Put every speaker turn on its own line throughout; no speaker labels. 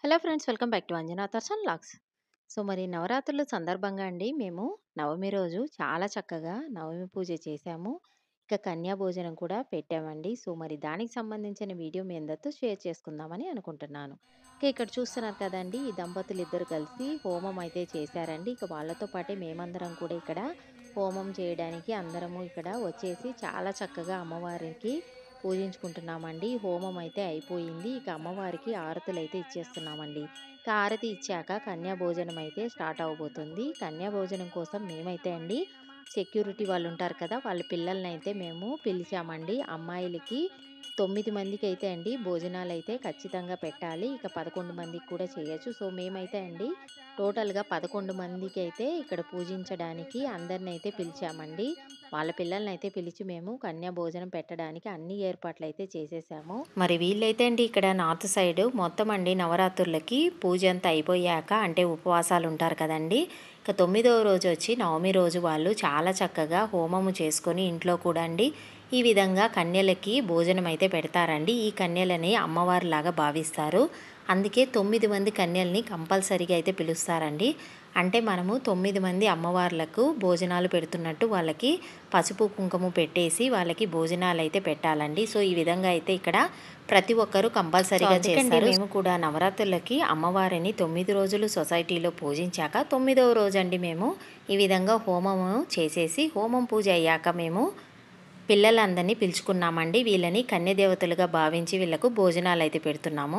Hello friends welcome back to Anjana Darshan logs so మరి నవరాత్రుల సందర్భంగా అండి మేము నవమి రోజు చాలా చక్కగా నవమి పూజ చేశాము ఇక కన్యా భోజనం కూడా పెట్టామండి సో మరి దానికి సంబంధించిన వీడియో మీ అందరితో షేర్ చేసుకుందామని అనుకుంటున్నాను ఇక ఇక్కడ చూస్తున్నారు కదండి ఈ దంపతులు ఇద్దరు కలిసి హోమం అయితే చేశారండి ఇక వాళ్ళతో పాటే మేమందరం కూడా ఇక్కడ హోమం చేయడానికి అందరము ఇక్కడ వచ్చేసి చాలా చక్కగా అమ్మవారికి పూజించుకుంటున్నామండి హోమం అయితే అయిపోయింది ఇక అమ్మవారికి ఆరతులు అయితే ఇచ్చేస్తున్నామండి ఇక ఆరతి ఇచ్చాక కన్యా భోజనం అయితే స్టార్ట్ అవబోతుంది కన్యా భోజనం కోసం మేమైతే అండి సెక్యూరిటీ వాళ్ళు ఉంటారు కదా వాళ్ళ పిల్లల్ని అయితే మేము పిలిచామండి అమ్మాయిలకి తొమ్మిది మందికి అయితే అండి భోజనాలు అయితే ఖచ్చితంగా పెట్టాలి ఇక పదకొండు మందికి కూడా చేయొచ్చు సో మేమైతే అండి టోటల్గా పదకొండు మందికి అయితే ఇక్కడ పూజించడానికి అందరిని అయితే పిలిచామండి వాళ్ళ పిల్లల్ని అయితే పిలిచి మేము కన్యా భోజనం పెట్టడానికి అన్ని ఏర్పాట్లు అయితే చేసేసాము మరి వీళ్ళైతే అండి ఇక్కడ నార్త్ సైడ్ మొత్తం అండి నవరాత్రులకి పూజ అంతా అయిపోయాక అంటే ఉపవాసాలు ఉంటారు కదండి ఇక తొమ్మిదవ రోజు వచ్చి నవమి రోజు వాళ్ళు చాలా చక్కగా హోమము చేసుకొని ఇంట్లో కూడా అండి ఈ విధంగా కన్యలకి భోజనం అయితే పెడతారండి ఈ కన్యలని అమ్మవారిలాగా భావిస్తారు అందుకే తొమ్మిది మంది కన్యల్ని కంపల్సరీగా అయితే పిలుస్తారండి అంటే మనము తొమ్మిది మంది అమ్మవార్లకు భోజనాలు పెడుతున్నట్టు వాళ్ళకి పసుపు కుంకుమ పెట్టేసి వాళ్ళకి భోజనాలు అయితే పెట్టాలండి సో ఈ విధంగా అయితే ఇక్కడ ప్రతి ఒక్కరూ కంపల్సరీగా చేస్తారు మేము కూడా నవరాత్రులకి అమ్మవారిని తొమ్మిది రోజులు సొసైటీలో పూజించాక తొమ్మిదవ రోజు అండి మేము ఈ విధంగా హోమము చేసేసి హోమం పూజ అయ్యాక మేము పిల్లలందరినీ పిలుచుకున్నామండి వీళ్ళని కన్యదేవతలుగా భావించి వీళ్ళకు భోజనాలు అయితే పెడుతున్నాము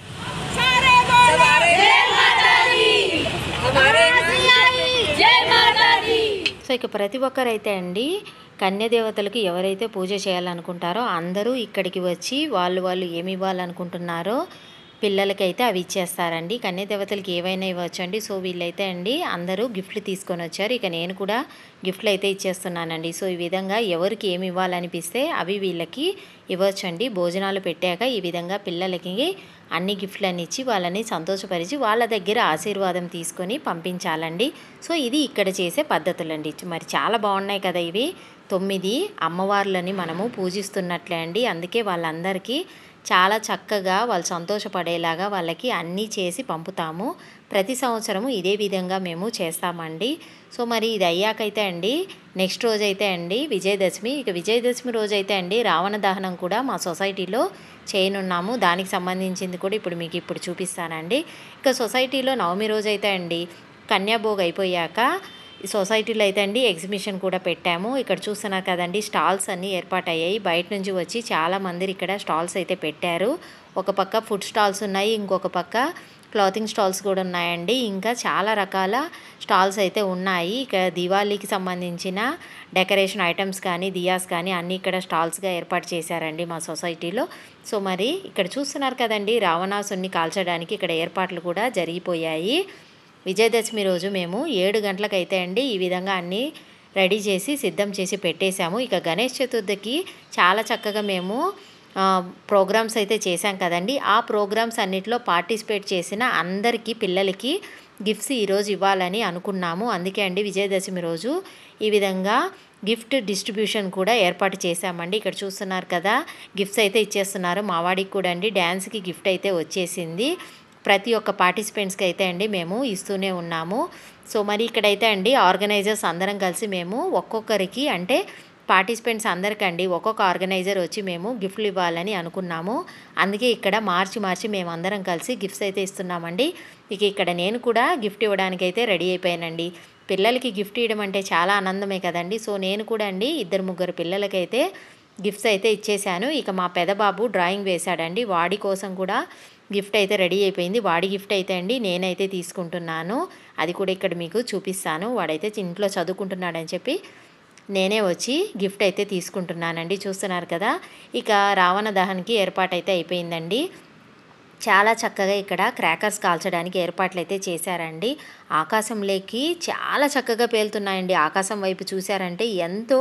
సో ఇక ప్రతి ఒక్కరైతే అండి కన్యదేవతలకు ఎవరైతే పూజ చేయాలనుకుంటారో అందరూ ఇక్కడికి వచ్చి వాళ్ళు వాళ్ళు ఏమి ఇవ్వాలనుకుంటున్నారో పిల్లలకైతే అవి ఇచ్చేస్తారండి కన్యదేవతలకి ఏవైనా ఇవ్వచ్చు అండి సో వీళ్ళైతే అండి అందరూ గిఫ్ట్లు తీసుకొని వచ్చారు ఇక నేను కూడా గిఫ్ట్లు అయితే ఇచ్చేస్తున్నానండి సో ఈ విధంగా ఎవరికి ఏమి ఇవ్వాలనిపిస్తే అవి వీళ్ళకి ఇవ్వచ్చండి భోజనాలు పెట్టాక ఈ విధంగా పిల్లలకి అన్ని గిఫ్ట్లని ఇచ్చి వాళ్ళని సంతోషపరిచి వాళ్ళ దగ్గర ఆశీర్వాదం తీసుకొని పంపించాలండి సో ఇది ఇక్కడ చేసే పద్ధతులండి మరి చాలా బాగున్నాయి కదా ఇవి తొమ్మిది అమ్మవార్లని మనము పూజిస్తున్నట్లే అండి అందుకే వాళ్ళందరికీ చాలా చక్కగా వాళ్ళు సంతోషపడేలాగా వాళ్ళకి అన్నీ చేసి పంపుతాము ప్రతి సంవత్సరము ఇదే విధంగా మేము చేస్తామండి సో మరి ఇది అయ్యాకైతే అండి నెక్స్ట్ రోజు అయితే అండి విజయదశమి ఇక విజయదశమి రోజు అయితే అండి రావణ దహనం కూడా మా సొసైటీలో చేయనున్నాము దానికి సంబంధించింది కూడా ఇప్పుడు మీకు ఇప్పుడు చూపిస్తానండి ఇక సొసైటీలో నవమి రోజు అయితే అండి కన్యాభోగ్ అయిపోయాక ఈ సొసైటీలో అయితే అండి ఎగ్జిబిషన్ కూడా పెట్టాము ఇక్కడ చూస్తున్నారు కదండి స్టాల్స్ అన్నీ ఏర్పాటయ్యాయి బయట నుంచి వచ్చి చాలా మంది ఇక్కడ స్టాల్స్ అయితే పెట్టారు ఒక పక్క ఫుడ్ స్టాల్స్ ఉన్నాయి ఇంకొక పక్క క్లాతింగ్ స్టాల్స్ కూడా ఉన్నాయండి ఇంకా చాలా రకాల స్టాల్స్ అయితే ఉన్నాయి ఇక దివాళీకి సంబంధించిన డెకరేషన్ ఐటమ్స్ కానీ దియాస్ కానీ అన్నీ ఇక్కడ స్టాల్స్గా ఏర్పాటు చేశారండి మా సొసైటీలో సో మరి ఇక్కడ చూస్తున్నారు కదండి రావణాసుని కాల్చడానికి ఇక్కడ ఏర్పాట్లు కూడా జరిగిపోయాయి విజయదశమి రోజు మేము ఏడు గంటలకైతే అండి ఈ విధంగా అన్నీ రెడీ చేసి సిద్ధం చేసి పెట్టేశాము ఇక గణేష్ చతుర్థికి చాలా చక్కగా మేము ప్రోగ్రామ్స్ అయితే చేశాం కదండి ఆ ప్రోగ్రామ్స్ అన్నిటిలో పార్టిసిపేట్ చేసిన అందరికీ పిల్లలకి గిఫ్ట్స్ ఈరోజు ఇవ్వాలని అనుకున్నాము అందుకే అండి విజయదశమి రోజు ఈ విధంగా గిఫ్ట్ డిస్ట్రిబ్యూషన్ కూడా ఏర్పాటు చేశామండి ఇక్కడ చూస్తున్నారు కదా గిఫ్ట్స్ అయితే ఇచ్చేస్తున్నారు మా వాడికి కూడా అండి డ్యాన్స్కి గిఫ్ట్ అయితే వచ్చేసింది ప్రతి ఒక్క పార్టిసిపెంట్స్కి అయితే అండి మేము ఇస్తూనే ఉన్నాము సో మరి ఇక్కడైతే అండి ఆర్గనైజర్స్ అందరం కలిసి మేము ఒక్కొక్కరికి అంటే పార్టిసిపెంట్స్ అందరికండి ఒక్కొక్క ఆర్గనైజర్ వచ్చి మేము గిఫ్ట్లు ఇవ్వాలని అనుకున్నాము అందుకే ఇక్కడ మార్చి మార్చి మేము అందరం కలిసి గిఫ్ట్స్ అయితే ఇస్తున్నామండి ఇక ఇక్కడ నేను కూడా గిఫ్ట్ ఇవ్వడానికి అయితే రెడీ అయిపోయానండి పిల్లలకి గిఫ్ట్ ఇవ్వడం అంటే చాలా ఆనందమే కదండి సో నేను కూడా అండి ఇద్దరు ముగ్గురు పిల్లలకైతే గిఫ్ట్స్ అయితే ఇచ్చేసాను ఇక మా పెదబాబు డ్రాయింగ్ వేశాడండి వాడి కోసం కూడా గిఫ్ట్ అయితే రెడీ అయిపోయింది వాడి గిఫ్ట్ అయితే అండి నేనైతే తీసుకుంటున్నాను అది కూడా ఇక్కడ మీకు చూపిస్తాను వాడైతే ఇంట్లో చదువుకుంటున్నాడని చెప్పి నేనే వచ్చి గిఫ్ట్ అయితే తీసుకుంటున్నానండి చూస్తున్నారు కదా ఇక రావణ దహన్కి ఏర్పాటైతే అయిపోయిందండి చాలా చక్కగా ఇక్కడ క్రాకర్స్ కాల్చడానికి ఏర్పాట్లు అయితే చేశారండి ఆకాశంలోకి చాలా చక్కగా పేలుతున్నాయండి ఆకాశం వైపు చూశారంటే ఎంతో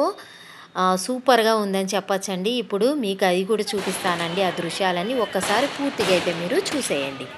సూపర్గా ఉందని చెప్పచ్చండి ఇప్పుడు మీకు అది కూడా చూపిస్తానండి ఆ దృశ్యాలని ఒక్కసారి పూర్తిగా అయితే మీరు చూసేయండి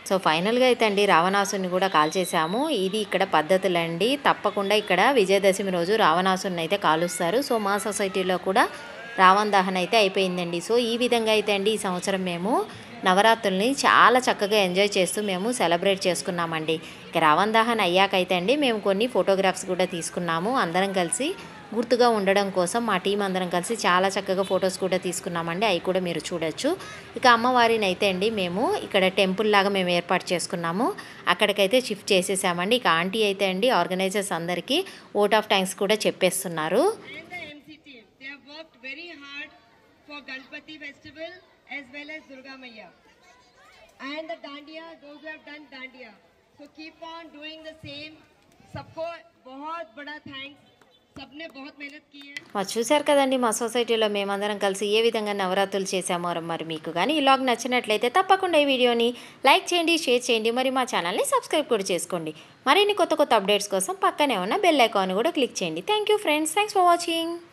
సో ఫైనల్గా అయితే అండి రావణాసుని కూడా కాల్ చేసాము ఇది ఇక్కడ పద్ధతులండి తప్పకుండా ఇక్కడ విజయదశమి రోజు రావణాసుని అయితే కాలుస్తారు సో మా సొసైటీలో కూడా రావణ దహన అయితే అయిపోయిందండి సో ఈ విధంగా అయితే అండి ఈ సంవత్సరం మేము నవరాత్రుల్ని చాలా చక్కగా ఎంజాయ్ చేస్తూ మేము సెలబ్రేట్ చేసుకున్నామండి ఇక రావణ దహన్ అయ్యాకైతే అండి మేము కొన్ని ఫోటోగ్రాఫ్స్ కూడా తీసుకున్నాము అందరం కలిసి గుర్తుగా ఉండడం కోసం మా టీం అందరం కలిసి చాలా చక్కగా ఫొటోస్ కూడా తీసుకున్నామండి అవి కూడా మీరు చూడొచ్చు ఇక అమ్మవారిని అయితే అండి మేము ఇక్కడ టెంపుల్ లాగా మేము ఏర్పాటు చేసుకున్నాము అక్కడికైతే షిఫ్ట్ చేసేసామండి ఇక ఆంటీ అయితే అండి ఆర్గనైజర్స్ అందరికీ ఓట్ ఆఫ్ థ్యాంక్స్ కూడా చెప్పేస్తున్నారు
and the MC team. They have worked very hard for Ganpati festival as well as Durga Maya. And the Dandiya, those who have done Dandiya. So keep on doing the same. सबको बहुत बड़ा thanks सबने बहुत मेहनत की है
మరి చూశారు కదండి మా సొసైటీలో మేమందరం కలిసి ఏ విధంగా నవరాత్రులు చేసామో మరి మీకు కానీ ఈ లాగ్ నచ్చినట్లయితే తప్పకుండా ఈ వీడియోని లైక్ చేయండి షేర్ చేయండి మరి మా ఛానల్ని సబ్స్క్రైబ్ కూడా చేసుకోండి మరిన్ని కొత్త కొత్త అప్డేట్స్ కోసం పక్కనే ఉన్న బెల్ ఐకాన్ కూడా క్లిక్ చేయండి thank you friends thanks for watching